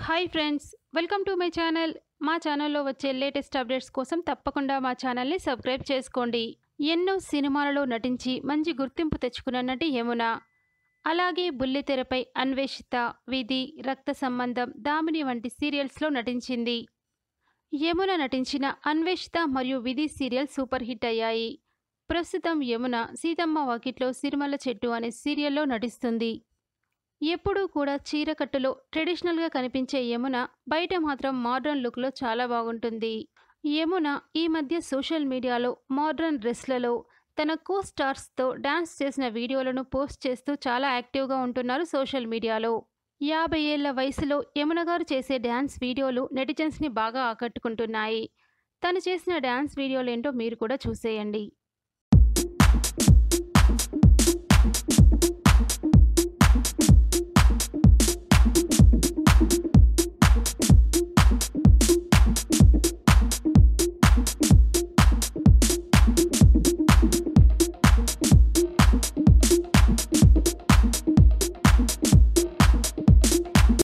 hi friends welcome to my channel మా ఛానల్లో వచ్చే లేటెస్ట్ అప్డేట్స్ కోసం తప్పకుండా మా ఛానల్ని సబ్స్క్రైబ్ చేసుకోండి ఎన్నో సినిమాలలో నటించి మంచి గుర్తింపు తెచ్చుకున్న నటి యమున అలాగే బుల్లితెరపై అన్వేషిత విధి రక్త సంబంధం దామిని వంటి సీరియల్స్లో నటించింది యమున నటించిన అన్వేషిత మరియు విధి సీరియల్ సూపర్ హిట్ అయ్యాయి ప్రస్తుతం యమున సీతమ్మ వాకిట్లో సిరిమల్ల చెట్టు అనే సీరియల్లో నటిస్తుంది ఎప్పుడూ కూడా చీరకట్టులో ట్రెడిషనల్గా కనిపించే యమున బయట మాత్రం మోడ్రన్ లుక్లో చాలా బాగుంటుంది యమున ఈ మధ్య సోషల్ మీడియాలో మోడ్రన్ డ్రెస్లలో తన కో స్టార్స్తో డాన్స్ చేసిన వీడియోలను పోస్ట్ చేస్తూ చాలా యాక్టివ్గా ఉంటున్నారు సోషల్ మీడియాలో యాభై ఏళ్ల వయసులో యమున గారు చేసే డ్యాన్స్ వీడియోలు నెటిజన్స్ని బాగా ఆకట్టుకుంటున్నాయి తను చేసిన డ్యాన్స్ వీడియోలు ఏంటో మీరు కూడా చూసేయండి